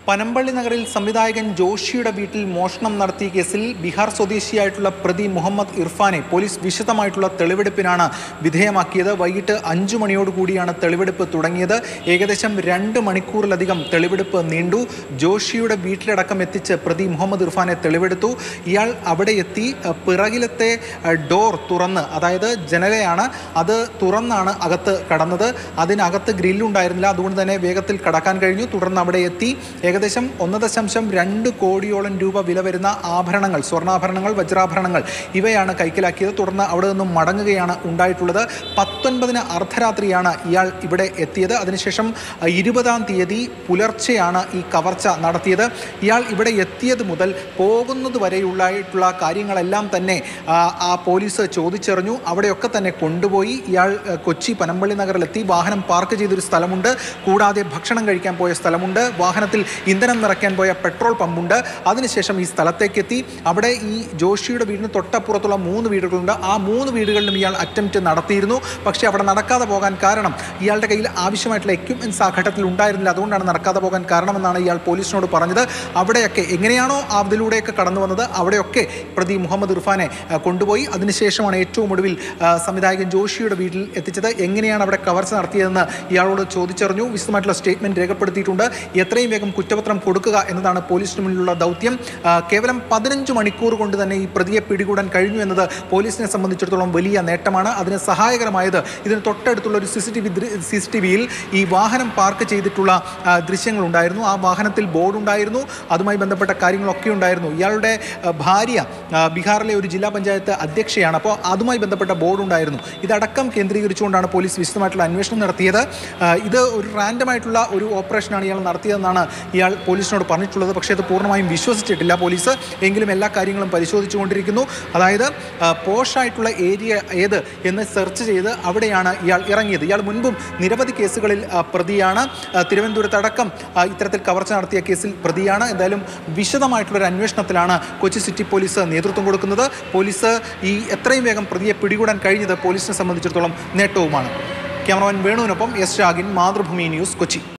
പനമ്പള്ളി നഗറിൽ സംവിധായകൻ ജോഷിയുടെ വീട്ടിൽ മോഷണം നടത്തിയ കേസിൽ ബീഹാർ സ്വദേശിയായിട്ടുള്ള പ്രതി മുഹമ്മദ് ഇർഫാനെ പോലീസ് വിശദമായിട്ടുള്ള തെളിവെടുപ്പിനാണ് വിധേയമാക്കിയത് വൈകിട്ട് അഞ്ചു മണിയോടുകൂടിയാണ് തെളിവെടുപ്പ് തുടങ്ങിയത് ഏകദേശം രണ്ട് മണിക്കൂറിലധികം തെളിവെടുപ്പ് നീണ്ടു ജോഷിയുടെ വീട്ടിലടക്കം എത്തിച്ച് പ്രതി മുഹമ്മദ് ഇർഫാനെ തെളിവെടുത്തു ഇയാൾ അവിടെ എത്തി അഹ്, പിറകിലത്തെ അഹ്, ഡോർ തുറന്ന് അതായത് ജനലയാണ് അത് തുറന്നാണ് അകത്ത് കടന്നത് അതിനകത്ത് ഗ്രില്ലുണ്ടായിരുന്നില്ല അതുകൊണ്ട് തന്നെ വേഗത്തിൽ കടക്കാൻ കഴിഞ്ഞു തുടർന്ന് അവിടെ എത്തി ഏകദേശം ഒന്ന് ദശാംശം രണ്ട് കോടിയോളം രൂപ വില വരുന്ന ആഭരണങ്ങൾ സ്വർണ്ണാഭരണങ്ങൾ വജ്രാഭരണങ്ങൾ ഇവയാണ് കൈക്കലാക്കിയത് തുടർന്ന് അവിടെ നിന്നും മടങ്ങുകയാണ് ഉണ്ടായിട്ടുള്ളത് പത്തൊൻപതിന് അർദ്ധരാത്രിയാണ് ഇയാൾ ഇവിടെ എത്തിയത് അതിനുശേഷം അഹ്, ഇരുപതാം തീയതി പുലർച്ചെയാണ് ഈ കവർച്ച നടത്തിയത് ഇയാൾ ഇവിടെ എത്തിയത് മുതൽ പോകുന്നത് വരെയുള്ളായിട്ടുള്ള കാര്യങ്ങളെല്ലാം തന്നെ ആ, ആ പോലീസ് ചോദിച്ചറിഞ്ഞു അവിടെയൊക്കെ തന്നെ കൊണ്ടുപോയി ഇയാൾ അഹ്, കൊച്ചി പനമ്പള്ളി നഗറിലെത്തി വാഹനം പാർക്ക് ചെയ്തൊരു സ്ഥലമുണ്ട് കൂടാതെ ഭക്ഷണം കഴിക്കാൻ പോയ സ്ഥലമുണ്ട് വാഹനത്തിൽ ഇന്ധനം നിറയ്ക്കാൻ പോയ പെട്രോൾ പമ്പുണ്ട് അതിനുശേഷം ഈ സ്ഥലത്തേക്ക് എത്തി അവിടെ ഈ ജോഷിയുടെ വീടിന് തൊട്ടപ്പുറത്തുള്ള മൂന്ന് വീടുകളുണ്ട് ആ മൂന്ന് വീടുകളിലും ഇയാൾ അറ്റംപ്റ്റ് നടത്തിയിരുന്നു പക്ഷേ അവിടെ നടക്കാതെ പോകാൻ കാരണം ഇയാളുടെ കയ്യിൽ ആവശ്യമായിട്ടുള്ള എക്യുപ്മെൻറ്റ്സ് ആ ഘട്ടത്തിൽ ഉണ്ടായിരുന്നില്ല അതുകൊണ്ടാണ് നടക്കാതെ പോകാൻ കാരണമെന്നാണ് ഇയാൾ പോലീസിനോട് പറഞ്ഞത് അവിടെയൊക്കെ എങ്ങനെയാണോ അതിലൂടെയൊക്കെ കടന്നു വന്നത് അവിടെയൊക്കെ പ്രതി മുഹമ്മദ് ഇർഫാനെ ആ, കൊണ്ടുപോയി അതിനുശേഷമാണ് ഏറ്റവും ഒടുവിൽ ആ, സംവിധായകൻ ജോഷിയുടെ വീട്ടിൽ എത്തിച്ചത് എങ്ങനെയാണ് അവിടെ കവർച്ച നടത്തിയതെന്ന് ഇയാളോട് ചോദിച്ചറിഞ്ഞു വിശദമായിട്ടുള്ള സ്റ്റേറ്റ്മെന്റ് രേഖപ്പെടുത്തിയിട്ടുണ്ട് എത്രയും വേഗം കുറ്റപത്രം കൊടുക്കുക എന്നതാണ് പോലീസിന് മുന്നിലുള്ള ദൗത്യം ആ, കേവലം പതിനഞ്ച് മണിക്കൂർ കൊണ്ട് തന്നെ ഈ പ്രതിയെ പിടികൂടാൻ കഴിഞ്ഞു എന്നത് പോലീസിനെ സംബന്ധിച്ചിടത്തോളം വലിയ നേട്ടമാണ് അതിന് സഹായകരമായത് ഇതിന് തൊട്ടടുത്തുള്ള ഒരു C C T V C C T വിയിൽ ഈ വാഹനം പാർക്ക് ചെയ്തിട്ടുള്ള ആ, ദൃശ്യങ്ങളുണ്ടായിരുന്നു ആ വാഹനത്തിൽ ബോർഡ് ഉണ്ടായിരുന്നു അതുമായി ബന്ധപ്പെട്ട കാര്യങ്ങളൊക്കെ ഉണ്ടായിരുന്നു ഇയാളുടെ ആ, ഭാര്യ ആ, ബീഹാറിലെ ഒരു ജില്ലാ പഞ്ചായത്ത് അധ്യക്ഷയാണ് അപ്പോൾ അതുമായി ബന്ധപ്പെട്ട ബോർഡ് ഉണ്ടായിരുന്നു ഇതടക്കം കേന്ദ്രീകരിച്ചുകൊണ്ടാണ് പോലീസ് വിശദമായിട്ടുള്ള അന്വേഷണം നടത്തിയത് ആ, ഇത് ഒരു റാൻഡമായിട്ടുള്ള ഒരു ഓപ്പറേഷനാണ് ഇയാൾ നടത്തിയതെന്നാണ് ഇയാൾ പോലീസിനോട് പറഞ്ഞിട്ടുള്ളത് പക്ഷേ അത് പൂർണ്ണമായും വിശ്വസിച്ചിട്ടില്ല പോലീസ് എങ്കിലും എല്ലാ കാര്യങ്ങളും പരിശോധിച്ചുകൊണ്ടിരിക്കുന്നു അതായത് ആ, പോഷായിട്ടുള്ള ഏരിയ ഏത് എന്ന് സെർച്ച് ചെയ്ത് അവിടെയാണ് ഇയാൾ ഇറങ്ങിയത് ഇയാൾ മുൻപും നിരവധി കേസുകളിൽ ആ, പ്രതിയാണ് ആ, തിരുവനന്തപുരത്തടക്കം ആ, ഇത്തരത്തിൽ കവർച്ച നടത്തിയ കേസിൽ പ്രതിയാണ് എന്തായാലും വിശദമായിട്ടുള്ള ഒരു അന്വേഷണത്തിലാണ് കൊച്ചി സിറ്റി പോലീസ് നേതൃത്വം കൊടുക്കുന്നത് പോലീസ് ഈ എത്രയും വേഗം പ്രതിയെ പിടികൂടാൻ കഴിഞ്ഞത് പോലീസിനെ സംബന്ധിച്ചിടത്തോളം നേട്ടവുമാണ് ക്യാമറമാൻ വേണുവിനൊപ്പം എസ് ഷാഗിൻ മാതൃഭൂമി ന്യൂസ് കൊച്ചി